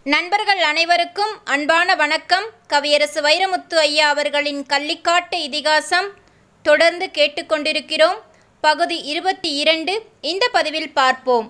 நண்பர்கள் அனைவருக்கும் அன்பான வணக்கம் கவியரசு வைரமுத்து ஐயா அவர்களின் கள்ளிக்காட்டு இதிகாசம் தொடர்ந்து கேட்டுக்கொண்டிருக்கிறோம் பகுதி இருபத்தி இரண்டு இந்த பதிவில் பார்ப்போம்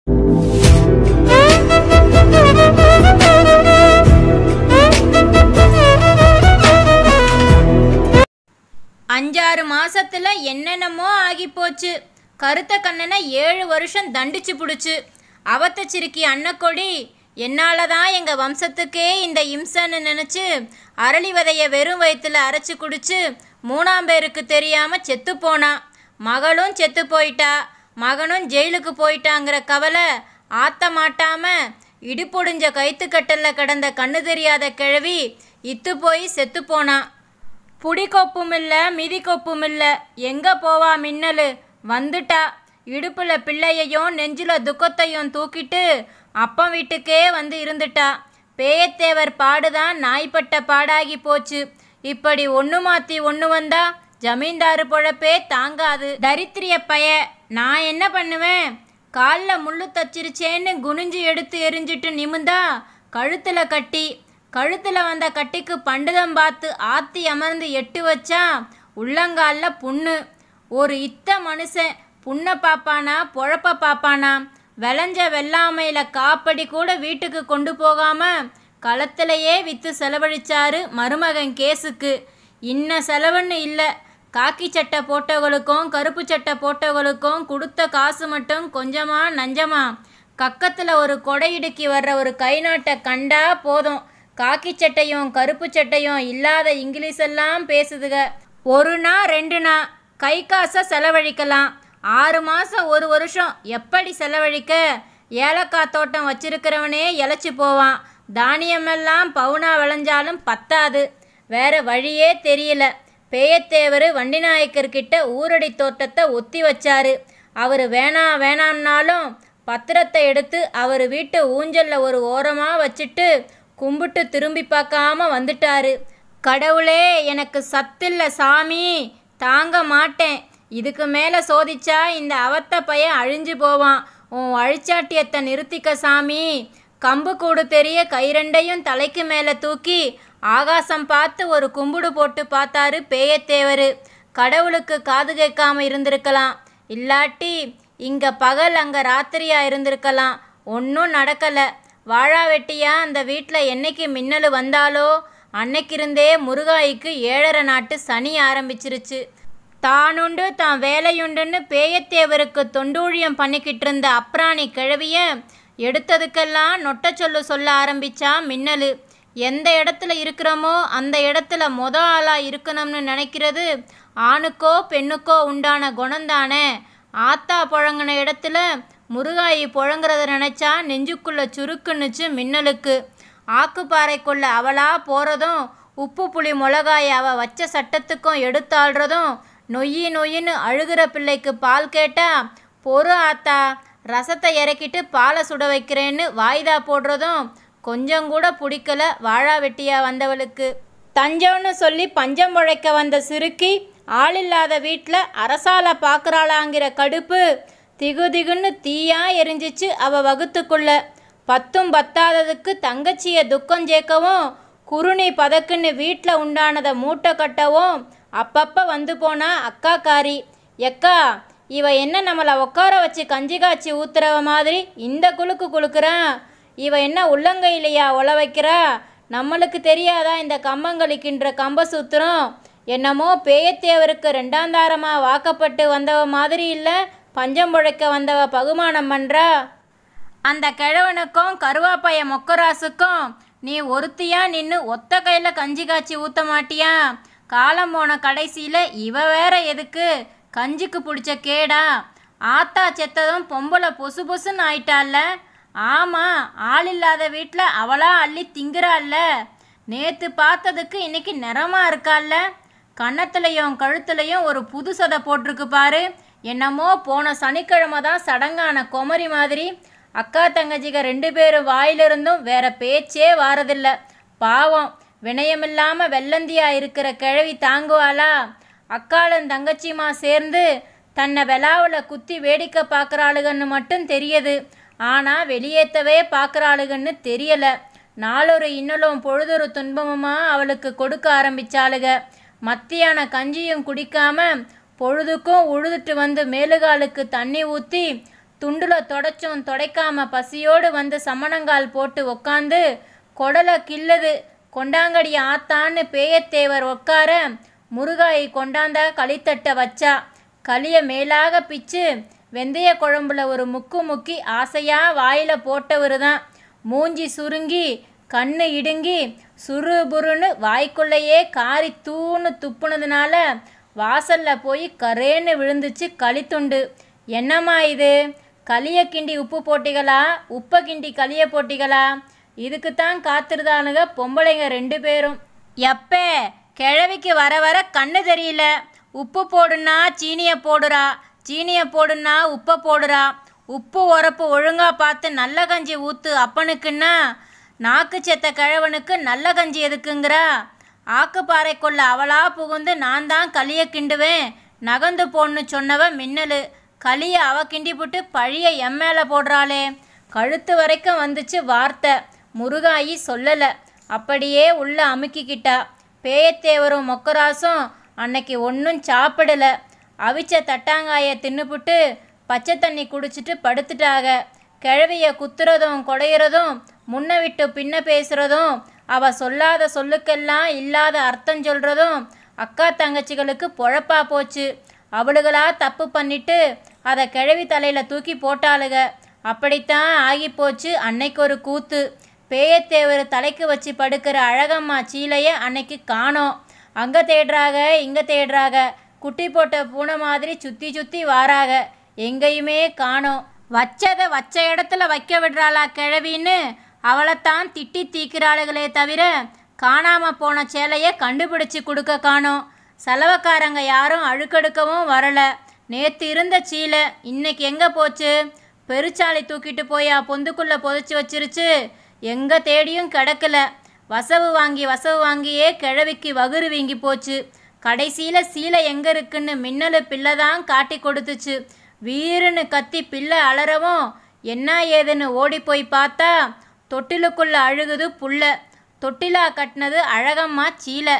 அஞ்சாறு மாசத்துல என்னென்னமோ ஆகி போச்சு கருத்த கண்ணனை ஏழு வருஷம் தண்டிச்சு புடிச்சு அவத்த சிறுக்கி அன்னக்கொடி என்னால தான் எங்கள் வம்சத்துக்கே இந்த இம்சன்னு நினச்சி அரளி விதைய வெறும் வயிற்றுல அரைச்சி குடிச்சு மூணாம் பேருக்கு தெரியாமல் செத்து போனான் மகளும் செத்து போயிட்டா மகனும் ஜெயிலுக்கு போயிட்டாங்கிற கவலை ஆத்த மாட்டாம இடுப்பொடிஞ்ச கைத்துக்கட்டல்ல கிடந்த கண்ணு தெரியாத கிழவி இத்து போய் செத்து போனான் புடிக்கொப்பும் இல்ல மிதிக்கொப்பும் இல்ல எங்க போவா மின்னலு வந்துட்டா இடுப்புல பிள்ளையையும் நெஞ்சில துக்கத்தையும் தூக்கிட்டு அப்பன் வீட்டுக்கே வந்து இருந்துட்டா பேயத்தேவர் பாடுதான் நாய்ப்பட்ட பாடாகி போச்சு இப்படி ஒன்று மாத்தி ஒன்று வந்தா ஜமீன்தாரு பொழப்பே தாங்காது தரித்திரிய பய நான் என்ன பண்ணுவேன் காலில் முள்ளு தச்சிருச்சேன்னு குனிஞ்சு எடுத்து எரிஞ்சிட்டு நிமிந்தா கழுத்துல கட்டி கழுத்துல வந்த கட்டிக்கு பண்டுதம் பார்த்து ஆத்தி அமர்ந்து எட்டு வச்சா உள்ளங்கால்ல புண்ணு ஒரு இத்த மனுஷன் புண்ணை பாப்பானா பொழப்ப பாப்பானா விளைஞ்ச வெள்ளாமையில காப்படி கூட வீட்டுக்கு கொண்டு போகாம களத்திலேயே வித்து செலவழிச்சாரு மருமகன் கேஸுக்கு இன்ன செலவுன்னு இல்லை காக்கி சட்டை போட்டவங்களுக்கும் கருப்பு சட்டை போட்டவங்களுக்கும் கொடுத்த காசு மட்டும் கொஞ்சமா நஞ்சமா கக்கத்தில் ஒரு கொடையிடுக்கி வர்ற ஒரு கை நாட்டை கண்டா போதும் காக்கி சட்டையும் கருப்பு சட்டையும் இல்லாத இங்கிலீஷ் எல்லாம் பேசுதுக ஒரு நா ரெண்டு நா கை காசை செலவழிக்கலாம் ஆறு மாதம் ஒரு வருஷம் எப்படி செலவழிக்க ஏலக்காய் தோட்டம் வச்சிருக்கிறவனே இழைச்சி போவான் தானியமெல்லாம் பவுனா விளைஞ்சாலும் பத்தாது வேற வழியே தெரியல பேயத்தேவர் வண்டிநாயக்கர்கிட்ட ஊரடி தோட்டத்தை ஒத்தி வச்சாரு அவர் வேணா வேணான்னாலும் பத்திரத்தை எடுத்து அவர் வீட்டு ஊஞ்சல்ல ஒரு ஓரமாக வச்சுட்டு கும்பிட்டு திரும்பி பார்க்காம வந்துட்டாரு கடவுளே எனக்கு சத்தில்ல சாமி தாங்க மாட்டேன் இதுக்கு மேலே சோதிச்சா இந்த அவத்த பையன் அழிஞ்சு போவான் உன் அழிச்சாட்டியத்தை நிறுத்திக்க சாமி கம்பு கூடு தெரிய கைரெண்டையும் தலைக்கு மேலே தூக்கி ஆகாசம் பார்த்து ஒரு கும்பிடு போட்டு பார்த்தாரு பேயத்தேவர் கடவுளுக்கு காது கேட்காம இருந்திருக்கலாம் இல்லாட்டி இங்கே பகல் அங்கே ராத்திரியா இருந்திருக்கலாம் ஒன்றும் நடக்கலை வாழா வெட்டியா அந்த வீட்டில் என்னைக்கு மின்னல் வந்தாலோ அன்னைக்கிருந்தே முருகாய்க்கு ஏழரை நாட்டு சனி ஆரம்பிச்சிருச்சு தானுண்டு தான் வேலையுண்டுன்னு பேயத்தேவருக்கு தொண்டூழியம் பண்ணிக்கிட்டு இருந்த அப்ராணி கிழவிய எடுத்ததுக்கெல்லாம் நொட்ட சொல்லு சொல்ல ஆரம்பிச்சா மின்னலு எந்த இடத்துல இருக்கிறோமோ அந்த இடத்துல மொத ஆளாக இருக்கணும்னு நினைக்கிறது ஆணுக்கோ பெண்ணுக்கோ உண்டான குணம்தானே ஆத்தா புழங்கின இடத்துல முருகாயி புழங்குறத நினச்சா நெஞ்சுக்குள்ள சுருக்குன்னுச்சு மின்னலுக்கு ஆக்குப்பாறைக்குள்ள அவளா போகிறதும் உப்பு புளி மிளகாய் அவ வச்ச சட்டத்துக்கும் எடுத்தாள்றதும் நொய்யி நொய்யின்னு அழுகிற பிள்ளைக்கு பால் கேட்டா பொறு ஆத்தா ரசத்தை இறக்கிட்டு பாலை சுட வைக்கிறேன்னு வாய்தா போடுறதும் கொஞ்சம் கூட பிடிக்கல வாழா வெட்டியா வந்தவளுக்கு தஞ்சம்னு சொல்லி பஞ்சம் உழைக்க வந்த சிறுக்கி ஆளில்லாத வீட்டில் அரசால பார்க்குறாளாங்கிற கடுப்பு திகு திகுன்னு தீயா எரிஞ்சிச்சு அவ வகுத்துக்குள்ள பத்தும் பத்தாததுக்கு தங்கச்சிய துக்கம் சேர்க்கவும் குருணி பதக்குன்னு வீட்டில் உண்டானதை மூட்டை கட்டவும் அப்பப்போ வந்து போனா அக்காக்காரி எக்கா இவ என்ன நம்மளை உட்கார வச்சு கஞ்சி காய்ச்சி ஊத்துறவ மாதிரி இந்த குலுக்கு குலுக்குறான் இவ என்ன உள்ளங்கையிலையா உழ வைக்கிறா நம்மளுக்கு தெரியாதா இந்த கம்பங்களிக்கின்ற கம்ப சூத்திரம் என்னமோ பேயத்தேவருக்கு ரெண்டாந்தாரமாக வாக்கப்பட்டு வந்தவ மாதிரி இல்லை பஞ்சம் புழைக்க வந்தவ பகுமானம் பண்ணுறா அந்த கிழவனுக்கும் கருவாப்பைய மொக்கராசுக்கும் நீ ஒருத்தியா நின்று ஒத்த கையில் கஞ்சி காய்ச்சி ஊற்ற மாட்டியா காலம் போன கடைசியில் இவ வேற எதுக்கு கஞ்சிக்கு பிடிச்ச கேடா ஆத்தா செத்ததும் பொம்பளை பொசு பொசுன்னு ஆயிட்டால்ல ஆமாம் ஆள் இல்லாத வீட்டில் அவளா அள்ளி திங்குறாள்ல நேற்று பார்த்ததுக்கு இன்னைக்கு நிறமா இருக்கால்ல கன்னத்துலையும் கழுத்துலையும் ஒரு புது சதை போட்டிருக்கு பாரு என்னமோ போன சனிக்கிழமை தான் சடங்கான குமரி மாதிரி அக்கா தங்கச்சிக ரெண்டு பேரும் வாயிலிருந்தும் வேற பேச்சே வாரதில்ல பாவம் வினயமில்லாம வெள்ளந்தியா இருக்கிற கிழவி தாங்குவாளா அக்காளும் தங்கச்சியுமா சேர்ந்து தன்னை வெலாவில் குத்தி வேடிக்கை பார்க்குறாளுகன்னு மட்டும் தெரியுது ஆனால் வெளியேற்றவே பார்க்குறாளுகன்னு தெரியல நாளொரு இன்னலும் பொழுதொரு துன்பமுமா அவளுக்கு கொடுக்க ஆரம்பிச்சாளுக மத்தியான கஞ்சியும் குடிக்காம பொழுதுக்கும் உழுதுட்டு வந்து மேலுகாலுக்கு தண்ணி ஊற்றி துண்டுல தொடச்சும் தொடைக்காம பசியோடு வந்து சமணங்கால் போட்டு உக்காந்து கொடலை கிள்ளுது கொண்டாங்கடி ஆத்தான்னு பேயத்தேவர் உட்கார முருகாயை கொண்டாந்தா களித்தட்டை வச்சா களிய மேலாக பிச்சு வெந்தய குழம்புல ஒரு முக்கு முக்கி ஆசையா வாயில போட்டவரு தான் மூஞ்சி சுருங்கி கண்ணு இடுங்கி சுரு புருன்னு வாய்க்குள்ளேயே காரி தூன்னு துப்புனதுனால வாசல்ல போய் கரேன்னு விழுந்துச்சு களித்துண்டு என்னம்மா இது களிய கிண்டி உப்பு போட்டிகளா உப்பை கிண்டி களிய போட்டிகளா இதுக்குத்தான் காத்திருந்தானுங்க பொம்பளைங்க ரெண்டு பேரும் எப்பே கிழவிக்கு வர வர கண்ணு தெரியல உப்பு போடுன்னா சீனியை போடுறா சீனியை போடுன்னா உப்பை போடுறா உப்பு உரப்பு ஒழுங்கா பார்த்து நல்ல கஞ்சி ஊத்து அப்பனுக்குன்னா நாக்கு செத்த கிழவனுக்கு நல்ல கஞ்சி எதுக்குங்கிறா ஆக்குப்பாறைக்குள்ள அவளா புகுந்து நான் தான் களிய கிண்டுவேன் நகந்து போன்னு சொன்னவ மின்னலு களிய அவ கிண்டிப்புட்டு பழிய எம் மேலே போடுறாளே கழுத்து வரைக்கும் வந்துச்சு வார்த்தை முருகாயி சொல்லலை அப்படியே உள்ள அமுக்கிக்கிட்டா பேயத்தேவரும் மொக்கராசும் அன்னைக்கு ஒன்றும் சாப்பிடல அவிச்ச தட்டாங்காயை தின்னுபுட்டு பச்சை தண்ணி குடிச்சிட்டு படுத்துட்டாக கிழவிய குத்துறதும் கொடையிறதும் முன்ன விட்டு பின்ன பேசுறதும் அவ சொல்லாத சொல்லுக்கெல்லாம் இல்லாத அர்த்தம் சொல்றதும் அக்கா தங்கச்சிகளுக்கு பொழப்பா போச்சு அவளுகளா தப்பு பண்ணிட்டு அதை கிழவி தலையில தூக்கி போட்டாளுக அப்படித்தான் ஆகிப்போச்சு அன்னைக்கு ஒரு கூத்து பேயத்தேவர் தலைக்கு வச்சு படுக்கிற அழகம்மா சீலைய அன்னைக்கு காணோம் அங்க தேடுறாக இங்க தேடுறாக குட்டி போட்ட பூனை மாதிரி சுத்தி சுத்தி வாராக எங்கேயுமே காணோம் வச்சதை வச்ச இடத்துல வைக்க விடுறாளா கிழவின்னு அவளைத்தான் திட்டி தீக்கிறாளுகளே தவிர காணாம போன சேலைய கண்டுபிடிச்சு கொடுக்க காணோம் செலவக்காரங்க யாரும் அழுக்கெடுக்கவும் வரல நேத்து இருந்த சீலை இன்னைக்கு எங்க போச்சு பெருச்சாளி தூக்கிட்டு போயா பொந்துக்குள்ள புதைச்சி வச்சிருச்சு எங்க தேடியும் கிடக்கல வசவு வாங்கி வசவு வாங்கியே கிழவிக்கு வகுறு வீங்கி போச்சு கடைசியில சீலை எங்க இருக்குன்னு மின்னலு பிள்ளை தான் காட்டி கொடுத்துச்சு வீருன்னு கத்தி பிள்ளை அலறவும் என்ன ஏதுன்னு ஓடி போய் பார்த்தா தொட்டிலுக்குள்ள அழுகுது புள்ள தொட்டிலா கட்டினது அழகம்மா சீலை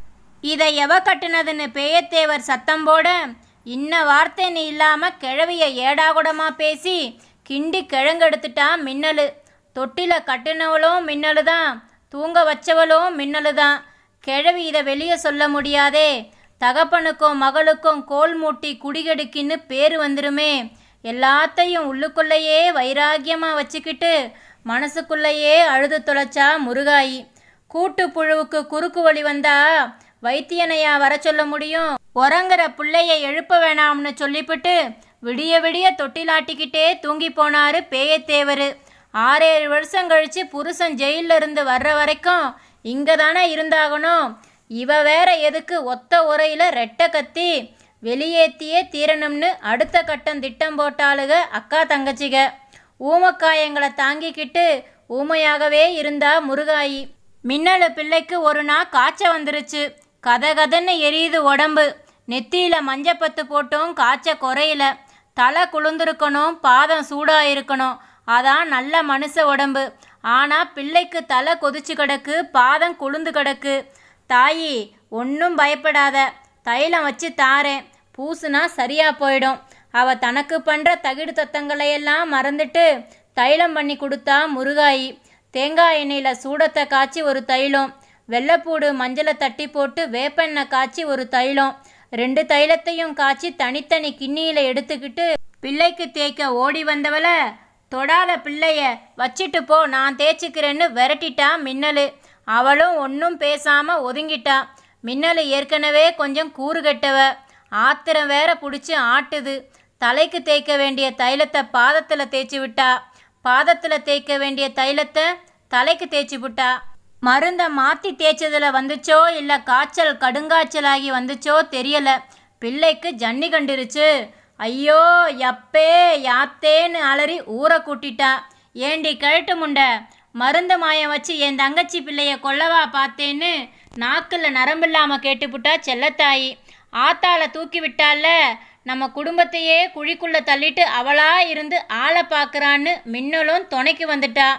இதை எவ கட்டுனதுன்னு பேயத்தேவர் சத்தம் போட இன்ன வார்த்தை நீ இல்லாம கிழவிய ஏடாகுடமா பேசி கிண்டி கிழங்கெடுத்துட்டா மின்னலு தொட்டில கட்டுனவளும் மின்னலு தான் தூங்க வச்சவளும் மின்னலு தான் கிழவி இதை வெளியே சொல்ல முடியாதே தகப்பனுக்கும் மகளுக்கும் கோல் மூட்டி குடிகெடுக்கின்னு பேர் வந்துருமே எல்லாத்தையும் உள்ளுக்குள்ளேயே வைராக்கியமாக வச்சுக்கிட்டு மனசுக்குள்ளேயே அழுது தொலைச்சா முருகாயி கூட்டு புழுவுக்கு குறுக்கு வழி வந்தா வைத்தியனையா வர சொல்ல முடியும் உறங்குற புள்ளைய எழுப்ப வேணாம்னு சொல்லிவிட்டு விடிய விடிய தொட்டிலாட்டிக்கிட்டே தூங்கி போனாரு பேயத்தேவர் ஆறேழு வருஷம் கழிச்சு புருஷன் ஜெயில்ல இருந்து வர்ற வரைக்கும் இங்க தானே இருந்தாகணும் இவ வேற எதுக்கு ஒத்த உரையில ரெட்டை கத்தி வெளியேத்தியே தீரணும்னு அடுத்த கட்டம் திட்டம் போட்டாளுக அக்கா தங்கச்சிக ஊமக்காயங்களை தாங்கிக்கிட்டு ஊமையாகவே இருந்தா முருகாயி மின்னலு பிள்ளைக்கு ஒரு நாள் காய்ச்ச வந்துருச்சு கத கதன்னு எரியுது உடம்பு நெத்தியில மஞ்சப்பத்து போட்டும் காய்ச்ச குறையல தலை குளிர்ந்திருக்கணும் பாதம் சூடா இருக்கணும் அதான் நல்ல மனுஷ உடம்பு ஆனா பிள்ளைக்கு தலை கொதிச்சு கிடக்கு பாதம் குளிர்ந்து கிடக்கு தாயி ஒன்றும் பயப்படாத தைலம் வச்சு தாரேன் பூசுனா சரியா போயிடும் அவ தனக்கு பண்ற தகிடு தத்தங்களையெல்லாம் மறந்துட்டு தைலம் பண்ணி கொடுத்தா முருகாயி தேங்காய் எண்ணெயில சூடத்தை காய்ச்சி ஒரு தைலம் வெள்ளைப்பூடு மஞ்சளை தட்டி போட்டு வேப்பெண்ணெய் காய்ச்சி ஒரு தைலம் ரெண்டு தைலத்தையும் காய்ச்சி தனித்தனி கிண்ணியில எடுத்துக்கிட்டு பிள்ளைக்கு தேய்க்க ஓடி வந்தவளை தொடாத பிள்ளைய வச்சிட்டு போ நான் தேய்ச்சிக்கிறேன்னு விரட்டிட்டா மின்னலு அவளும் ஒன்றும் பேசாம ஒதுங்கிட்டா மின்னலு ஏற்கனவே கொஞ்சம் கூறுகெட்டவ ஆத்திரம் வேற பிடிச்சி ஆட்டுது தலைக்கு தேய்க்க வேண்டிய தைலத்தை பாதத்தில் தேய்ச்சி விட்டா பாதத்தில் தேய்க்க வேண்டிய தைலத்தை தலைக்கு தேய்ச்சி விட்டா மருந்தை மாற்றி தேய்ச்சதுல வந்துச்சோ இல்லை காய்ச்சல் கடுங்காய்ச்சலாகி வந்துச்சோ தெரியல பிள்ளைக்கு ஜன்னி கண்டுருச்சு ஐயோ யப்பே யாத்தேன்னு அலறி ஊரை கூட்டிட்டா ஏண்டி கழட்டு முண்டை மருந்து மாயம் வச்சு என் தங்கச்சி பிள்ளைய கொல்லவா பார்த்தேன்னு நாக்கில் நரம்பில்லாம கேட்டுப்புட்டா செல்லத்தாயி ஆத்தால தூக்கி விட்டால நம்ம குடும்பத்தையே குழிக்குள்ள தள்ளிட்டு அவளா இருந்து ஆளை பார்க்கறான்னு மின்னலும் துணைக்கு வந்துட்டா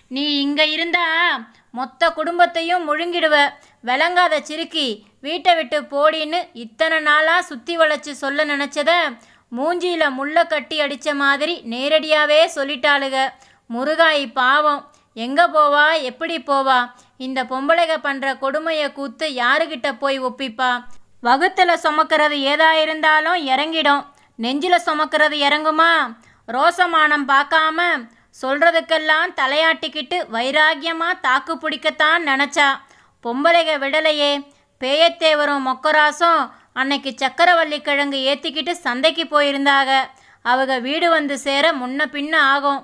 நீ இங்க இருந்தா மொத்த குடும்பத்தையும் முழுங்கிடுவ விளங்காத சிறுக்கி வீட்டை விட்டு போடின்னு இத்தனை நாளா சுத்தி வளைச்சு சொல்ல நினைச்சத மூஞ்சியில முள்ள கட்டி அடிச்ச மாதிரி நேரடியாவே சொல்லிட்டாளுக முருகாய் பாவம் எங்க போவா எப்படி போவா இந்த பொம்பளைக பண்ற கொடுமைய கூத்து யாருகிட்ட போய் ஒப்பிப்பா வகுத்துல சுமக்கிறது ஏதா இருந்தாலும் இறங்கிடும் நெஞ்சில சுமக்கிறது இறங்குமா ரோசமானம் பார்க்காம சொல்றதுக்கெல்லாம் தலையாட்டிக்கிட்டு வைராக்கியமா தாக்கு பிடிக்கத்தான் நினச்சா பொம்பளைக விடலையே பேயத்தேவரும் மொக்கராசும் அன்னைக்கு சக்கரவள்ளி கிழங்கு ஏற்றிக்கிட்டு சந்தைக்கு போயிருந்தாக அவங்க வீடு வந்து சேர முன்ன பின்ன ஆகும்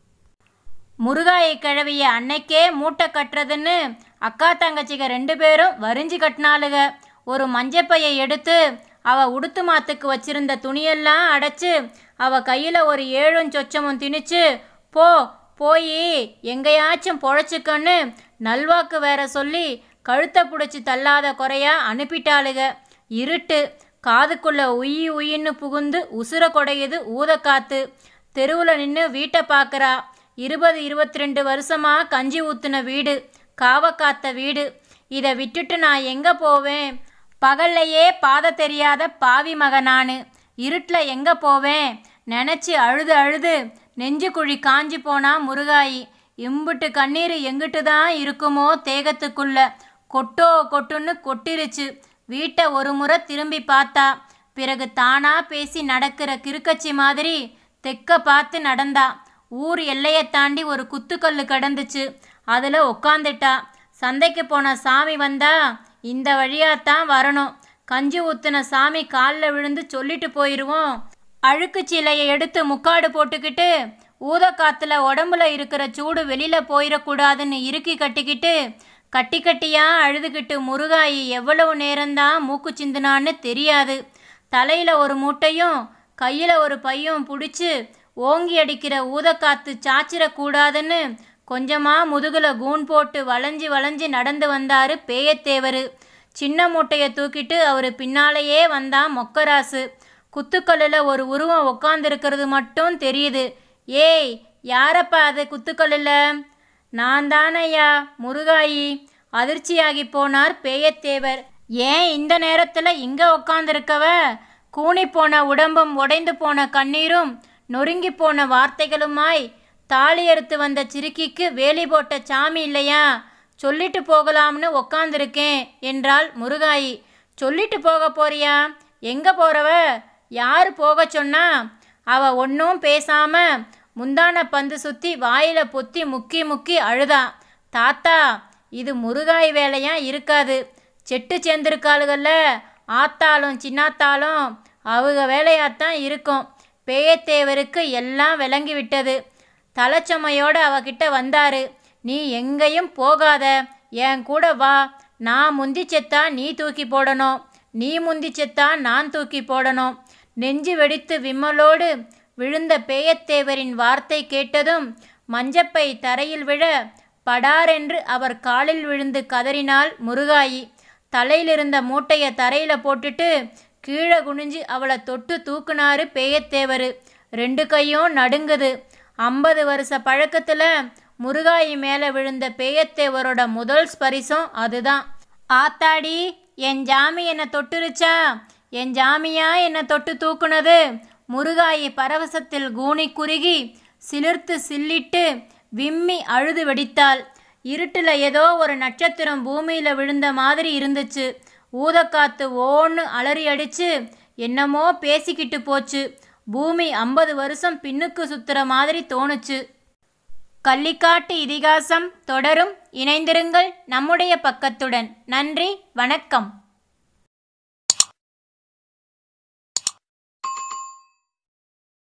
முருகாயை கிழவிய அன்னைக்கே மூட்டை கட்டுறதுன்னு அக்கா தங்கச்சிக ரெண்டு பேரும் வரிஞ்சு கட்டினாளுக ஒரு மஞ்சப்பையை எடுத்து அவ உடுத்து மாத்துக்கு வச்சிருந்த துணியெல்லாம் அடைச்சு அவ கையில் ஒரு ஏழும் சொச்சமும் திணிச்சு போ போய் எங்கேயாச்சும் பொழைச்சிக்கன்னு நல்வாக்கு வேற சொல்லி கழுத்தை பிடிச்சி தள்ளாத குறையா அனுப்பிட்டாளுக இருட்டு காதுக்குள்ள உயி உயின்னு புகுந்து உசுர கொடையுது ஊதக்காத்து தெருவில் நின்று வீட்டை பார்க்குறா இருபது இருபத்தி ரெண்டு வருஷமா கஞ்சி ஊத்துன வீடு காவக்காத்த வீடு இதை விட்டுட்டு நான் எங்கே போவேன் பகல்லையே பாத தெரியாத பாவி மகனானு இருட்டில் எங்கே போவேன் நினச்சி அழுது அழுது நெஞ்சு குழி காஞ்சி போனா முருகாயி இம்புட்டு கண்ணீர் எங்கிட்டு தான் இருக்குமோ தேகத்துக்குள்ள கொட்டோ கொட்டுன்னு கொட்டிருச்சு வீட்டை ஒரு முறை திரும்பி பார்த்தா பிறகு தானா பேசி நடக்கிற கிறுக்கச்சி மாதிரி தெக்க பார்த்து நடந்தா ஊர் எல்லையை தாண்டி ஒரு குத்துக்கல்லு கிடந்துச்சு அதில் உக்காந்துட்டா சந்தைக்கு போன சாமி வந்தா இந்த வழியாத்தான் வரணும் கஞ்சி ஊத்துன சாமி காலில் விழுந்து சொல்லிட்டு போயிடுவோம் அழுக்கு சீலையை எடுத்து முக்காடு போட்டுக்கிட்டு ஊதக்காத்துல உடம்புல இருக்கிற சூடு வெளியில போயிடக்கூடாதுன்னு இறுக்கி கட்டிக்கிட்டு கட்டி கட்டியா அழுதுகிட்டு முருகாயி எவ்வளவு நேரம்தான் மூக்கு சிந்துனான்னு தெரியாது தலையில ஒரு மூட்டையும் கையில ஒரு பையும் பிடிச்சு ஓங்கி அடிக்கிற ஊதக்காத்து சாச்சிடக்கூடாதுன்னு கொஞ்சமா முதுகுல கூன் போட்டு வளைஞ்சு வளைஞ்சு நடந்து வந்தாரு பேயத்தேவர் சின்ன மூட்டையை தூக்கிட்டு அவர் பின்னாலேயே வந்தான் மொக்கராசு குத்துக்கல்லில் ஒரு உருவம் உக்காந்துருக்கிறது மட்டும் தெரியுது ஏய் யாரப்பா அது குத்துக்கல்லில் நான் தானையா முருகாயி அதிர்ச்சியாகி போனார் பேயத்தேவர் ஏன் இந்த நேரத்தில் இங்கே உக்காந்துருக்கவ கூனி போன உடம்பும் உடைந்து போன கண்ணீரும் நொறுங்கி போன வார்த்தைகளுமாய் தாலி அறுத்து வந்த சிறுக்கிக்கு வேலி போட்ட சாமி இல்லையா சொல்லிட்டு போகலாம்னு உக்காந்துருக்கேன் என்றாள் முருகாயி சொல்லிட்டு போக போறியா எங்கே போறவ யார் போக சொன்னா அவ ஒன்றும் பேசாம முந்தான பந்து சுத்தி வாயில பொத்தி முக்கி முக்கி அழுதா தாத்தா இது முருகாய் வேலையா இருக்காது செட்டு சேர்ந்திருக்காளுகள்ல ஆத்தாலும் சின்னாத்தாலும் அவங்க வேலையாத்தான் இருக்கும் பேயத்தேவருக்கு எல்லாம் விளங்கி விட்டது தலைச்சுமையோட அவகிட்ட வந்தாரு நீ எங்கேயும் போகாத என் கூட வா நான் முந்தி செத்தா நீ தூக்கி போடணும் நீ முந்தி செத்தா நான் தூக்கி போடணும் நெஞ்சு வெடித்து விம்மலோடு விழுந்த பேயத்தேவரின் வார்த்தை கேட்டதும் மஞ்சப்பை தரையில் விழ படாரென்று அவர் காலில் விழுந்து கதறினாள் முருகாயி தலையிலிருந்த மூட்டையை தரையில போட்டுட்டு கீழே குனிஞ்சு அவளை தொட்டு தூக்குனாரு பேயத்தேவர் ரெண்டு கையும் நடுங்குது ஐம்பது வருஷ பழக்கத்துல முருகாயி மேலே விழுந்த பேயத்தேவரோட முதல் ஸ்பரிசம் அதுதான் ஆத்தாடி என் ஜாமி என்னை தொட்டுருச்சா என் ஜாமியா என்னை தொட்டு தூக்குனது முருகாயி பரவசத்தில் கூனி குறுகி சிலிர்த்து சில்லிட்டு விம்மி அழுது வெடித்தாள் இருட்டில் ஏதோ ஒரு நட்சத்திரம் பூமியில் விழுந்த மாதிரி இருந்துச்சு ஊதக்காத்து ஓன்னு அலறி அடிச்சு என்னமோ பேசிக்கிட்டு போச்சு பூமி ஐம்பது வருஷம் பின்னுக்கு சுத்துற மாதிரி தோணுச்சு கள்ளிக்காட்டு இதிகாசம் தொடரும் இணைந்திருங்கள் நம்முடைய பக்கத்துடன் நன்றி வணக்கம்